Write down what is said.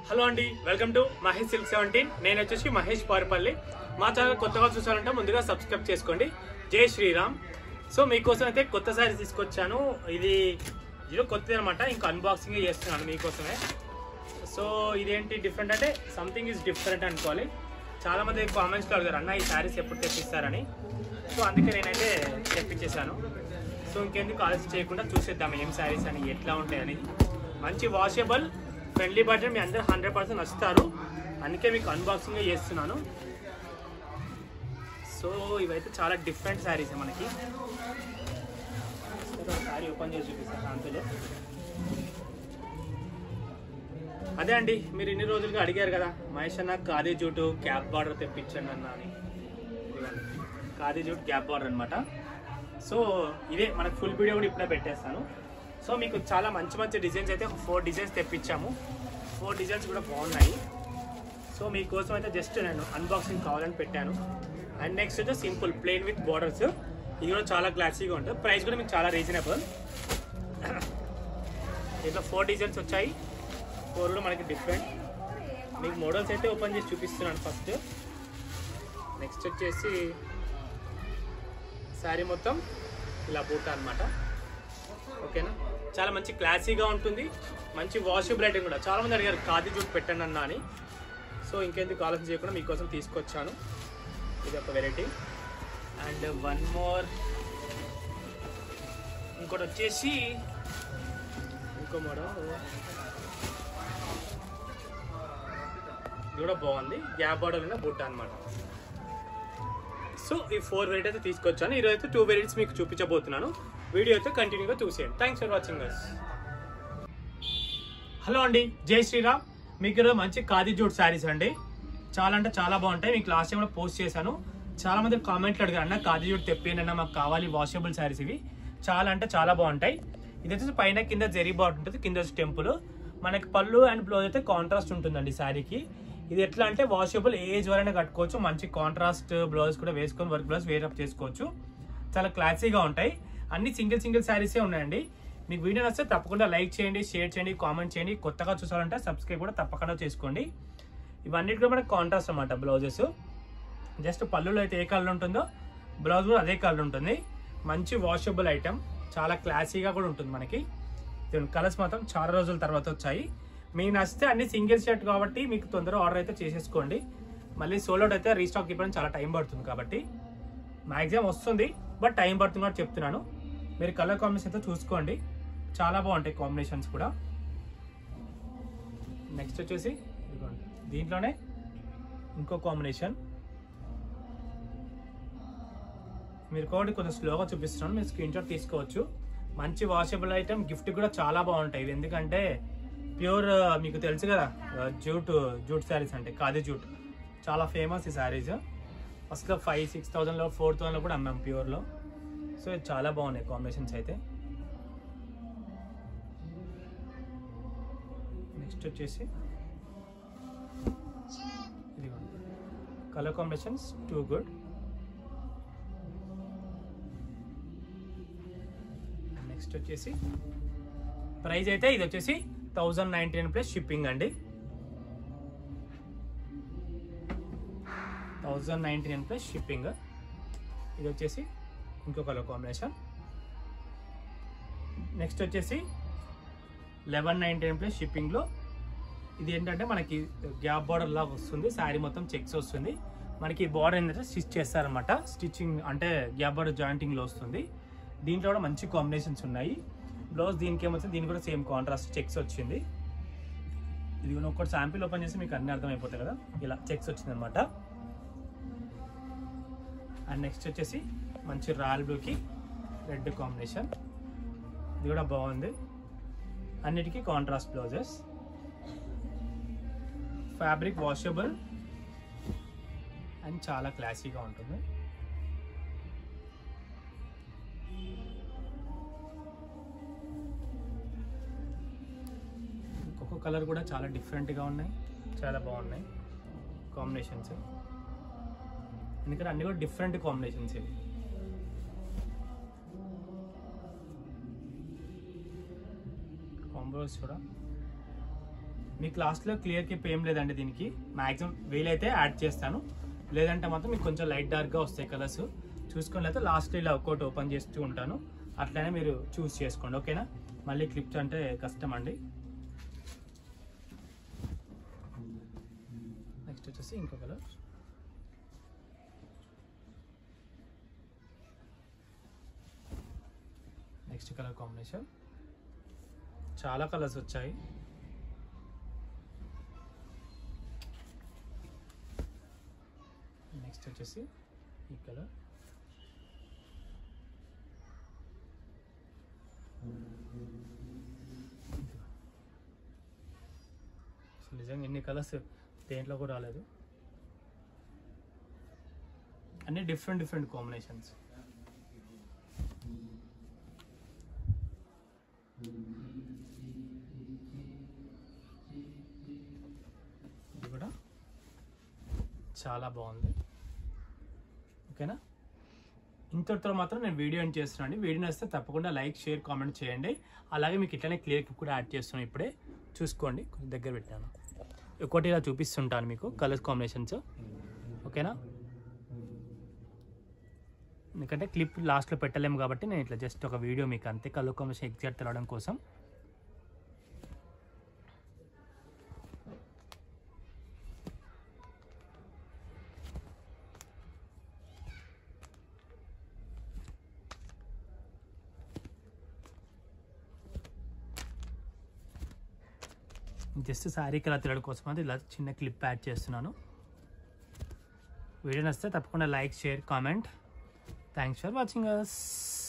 Hello అండి welcome to Mahesh silk seventeen నేను వచ్చేసి మహేష్ పారిపల్లి మా ఛానల్ కొత్తగా చూసారంటే ముందుగా సబ్స్క్రైబ్ చేసుకోండి జై శ్రీరామ్ సో మీకోసం అయితే కొత్త శారీస్ తీసుకొచ్చాను ఇది ఇది కొత్తది అనమాట ఇంకా అన్బాక్సింగ్ చేస్తున్నాను మీకోసమే సో ఇదేంటి డిఫరెంట్ అంటే సంథింగ్ ఈజ్ డిఫరెంట్ అనుకోవాలి చాలా మంది కామెంట్స్లో అడిగారు అన్న ఈ శారీస్ ఎప్పుడు తెప్పిస్తారని సో అందుకే నేనైతే తెప్పించేశాను సో ఇంకెందుకు ఆలస్యం చేయకుండా చూసేద్దాం ఏం శారీస్ అని ఎట్లా ఉంటాయి అనేది మంచి వాషబుల్ ఫ్రెండ్లీ బడ్జెట్ మీ అందరూ హండ్రెడ్ పర్సెంట్ వస్తారు అందుకే మీకు అన్బాక్సింగ్ చేస్తున్నాను సో ఇవైతే చాలా డిఫరెంట్ శారీస్ మనకి శారీ ఓపెన్ చేసి చూపిస్తాను అందులో అదే అండి మీరు ఇన్ని రోజులుగా అడిగారు కదా మహేష్ అన్న ఖాదీ జూటు క్యాప్ బార్డర్ తెప్పించండి అన్న అని ఇదిగోండి. ఖాదీ జూట్ క్యాప్ బార్డర్ అనమాట సో ఇదే మనకు ఫుల్ వీడియో కూడా ఇప్పుడే పెట్టేస్తాను సో మీకు చాలా మంచి మంచి డిజైన్స్ అయితే ఫోర్ డిజైన్స్ తెప్పించాము ఫోర్ డిజైన్స్ కూడా బాగున్నాయి సో మీకోసం అయితే జస్ట్ నేను అన్బాక్సింగ్ కావాలని పెట్టాను అండ్ నెక్స్ట్ వచ్చి సింపుల్ ప్లెయిన్ విత్ బార్డర్స్ ఇది కూడా చాలా క్లాసీగా ఉంటుంది ప్రైస్ కూడా మీకు చాలా రీజనబుల్ దీంట్లో ఫోర్ డిజైన్స్ వచ్చాయి ఫోర్ కూడా మనకి డిఫరెంట్ మీకు మోడల్స్ అయితే ఓపెన్ చేసి చూపిస్తున్నాను ఫస్ట్ నెక్స్ట్ వచ్చేసి శారీ మొత్తం ఇలా బూట అనమాట ఓకేనా చాలా మంచి క్లాసీగా ఉంటుంది మంచి వాషబుల్ ఐటమ్ కూడా చాలా మంది అడిగారు ఖాదీ జూట్ పెట్టండి అన్న అని సో ఇంకెందుకు ఆలోచన చేయకుండా మీకోసం తీసుకొచ్చాను ఇది ఒక వెరైటీ అండ్ వన్ మోర్ ఇంకోటి వచ్చేసి ఇంకో మోడల్ ఇది కూడా బాగుంది గ్యాప్ బార్డర్ ఉన్న బుట్ట అనమాట సో ఈ ఫోర్ వెరైటీ అయితే తీసుకొచ్చాను ఈరోజు అయితే టూ వెరైటీస్ మీకు చూపించబోతున్నాను వీడియో అయితే కంటిన్యూగా చూసేయండి thanks for watching us hello అండి జై శ్రీరామ్ మీకు ఈరోజు మంచి ఖాదీ జూట్ శారీస్ అండి చాలా అంటే చాలా బాగుంటాయి మీకు లాస్ట్ టైం కూడా పోస్ట్ చేశాను చాలా మంది కామెంట్లు అడిగారు అన్న ఖాదీ జూట్ తెప్పియండి అన్న మాకు కావాలి వాషబుల్ శారీస్ ఇవి చాలా అంటే చాలా బాగుంటాయి ఇది వచ్చేసి పైన కింద జెరీ బాట్ ఉంటుంది కింద వచ్చి టెంపుల్ మనకి పళ్ళు అండ్ బ్లౌజ్ అయితే కాంట్రాస్ట్ ఉంటుందండి శారీకి ఇది ఎట్లా అంటే వాషబుల్ ఏజ్ వరైనా కట్టుకోవచ్చు మంచి కాంట్రాస్ట్ బ్లౌజ్ కూడా వేసుకొని వర్క్ బ్లౌజ్ వేరప్ చేసుకోవచ్చు చాలా క్లాసీగా ఉంటాయి అన్ని సింగిల్ సింగిల్ శారీసే ఉన్నాయండి మీకు వీడియో నచ్చితే తప్పకుండా లైక్ చేయండి షేర్ చేయండి కామెంట్ చేయండి కొత్తగా చూసారంటే సబ్స్క్రైబ్ కూడా తప్పకుండా చేసుకోండి ఇవన్నిటి కూడా మనకి కాంట్రాస్ట్ అనమాట బ్లౌజెస్ జస్ట్ పళ్ళులో అయితే ఏ కలర్ ఉంటుందో బ్లౌజ్ కూడా అదే కలర్ ఉంటుంది మంచి వాషబుల్ ఐటమ్ చాలా క్లాసీగా కూడా ఉంటుంది మనకి కలర్స్ మాత్రం చాలా రోజుల తర్వాత వచ్చాయి మీకు నచ్చితే అన్ని సింగిల్ షర్ట్ కాబట్టి మీకు తొందరగా ఆర్డర్ అయితే చేసేసుకోండి మళ్ళీ సోలోడ్ అయితే రీస్టాక్ ఇవ్వడం చాలా టైం పడుతుంది కాబట్టి మ్యాక్సిమం వస్తుంది బట్ టైం పడుతుంది కూడా చెప్తున్నాను మీరు కలర్ కాంబినేషన్ అయితే చూసుకోండి చాలా బాగుంటాయి కాంబినేషన్స్ కూడా నెక్స్ట్ వచ్చేసి ఇదిగోండి దీంట్లోనే ఇంకో కాంబినేషన్ మీరు కూడా కొంచెం స్లోగా చూపిస్తున్నాను మీరు స్క్రీన్ షాట్ తీసుకోవచ్చు మంచి వాషబుల్ ఐటమ్ గిఫ్ట్ కూడా చాలా బాగుంటాయి ఇవి ఎందుకంటే ప్యూర్ మీకు తెలుసు కదా జూట్ జూట్ శారీస్ అంటే ఖాదీ జూట్ చాలా ఫేమస్ ఈ శారీస్ ఫస్ట్లో ఫైవ్ సిక్స్ థౌజండ్లో ఫోర్ థౌజండ్లో కూడా అమ్మాం ప్యూర్లో సో ఇది చాలా బాగున్నాయి కాంబినేషన్స్ అయితే నెక్స్ట్ వచ్చేసి ఇదిగోండి colour combinations too good next వచ్చేసి ప్రైస్ అయితే ఇది వచ్చేసి thousand ninety nine plus shipping అండి thousand ninety nine plus shipping ఇది వచ్చేసి ఇంకో కలర్ కాంబినేషన్ నెక్స్ట్ వచ్చేసి లెవెన్ నైన్టీ నైన్ ప్లస్ షిప్పింగ్లో ఇది ఏంటంటే మనకి గ్యాప్ బార్డర్ లాగా వస్తుంది శారీ మొత్తం చెక్స్ వస్తుంది మనకి బార్డర్ ఏంటంటే స్టిచ్ చేస్తారనమాట స్టిచ్చింగ్ అంటే గ్యాప్ బార్డర్ జాయింటింగ్లో వస్తుంది దీంట్లో కూడా మంచి కాంబినేషన్స్ ఉన్నాయి బ్లౌజ్ దీనికి ఏమొచ్చింది దీనికి కూడా సేమ్ కాంట్రాస్ట్ చెక్స్ వచ్చింది ఇది కూడా ఒక్కటి శాంపిల్ ఓపెన్ చేసి మీకు అన్ని అర్థమైపోతాయి కదా ఇలా చెక్స్ వచ్చింది అనమాట అండ్ నెక్స్ట్ వచ్చేసి మంచి రాయల్ బ్లూకి రెడ్ కాంబినేషన్ ఇది కూడా బాగుంది అన్నిటికీ contrast blouses fabric washable and చాలా క్లాసీగా ఉంటుంది ఒక్కొక్క కలర్ కూడా చాలా డిఫరెంట్గా ఉన్నాయి చాలా బాగున్నాయి కాంబినేషన్స్ ఎందుకంటే అన్ని కూడా డిఫరెంట్ కాంబినేషన్స్ ఇవి కాంబోస్ కూడా మీకు లాస్ట్లో క్లియర్ క్లిప్ ఏం లేదండి దీనికి మ్యాక్సిమం వీలైతే యాడ్ చేస్తాను లేదంటే మాత్రం మీకు కొంచెం లైట్ డార్క్గా వస్తాయి కలర్స్ చూసుకొని అయితే లాస్ట్ ఇలా ఒక్కోటి ఓపెన్ చేస్తూ ఉంటాను అట్లనే మీరు చూస్ చేసుకోండి ఓకేనా మళ్ళీ క్లిప్స్ అంటే కష్టం అండి నెక్స్ట్ వచ్చేసి ఇంకో కలర్ నెక్స్ట్ కలర్ కాంబినేషన్ చాలా కలర్స్ వచ్చాయి నెక్స్ట్ వచ్చేసి ఈ కలర్ అసలు నిజంగా ఎన్ని కలర్స్ దేంట్లో కూడా రాలేదు అన్ని డిఫరెంట్ డిఫరెంట్ కాంబినేషన్స్ ఇది కూడా చాలా బాగుంది ఓకేనా ఇంతటితో మాత్రం నేను వీడియో ఎండ్ చేస్తున్నాను వీడియో నచ్చితే తప్పకుండా లైక్ షేర్ కామెంట్ చేయండి అలాగే మీకు ఇట్లనే క్లియర్ క్లిప్ కూడా యాడ్ చేస్తున్నాను ఇప్పుడే చూసుకోండి కొంచెం దగ్గర పెట్టాను ఒకటి ఇలా చూపిస్తుంటాను మీకు కలర్స్ కాంబినేషన్స్ ఓకేనా ఎందుకంటే క్లిప్ లాస్ట్లో పెట్టలేము కాబట్టి నేను ఇట్లా జస్ట్ ఒక వీడియో మీకు అంతే కలర్ కాంబినేషన్ ఎగ్జాక్ట్ తెలవడం కోసం జస్ట్ శారీ కలర్ తిరగడం కోసం అది ఇలా చిన్న క్లిప్ యాడ్ చేస్తున్నాను వీడియో నచ్చితే తప్పకుండా like share comment thanks for watching us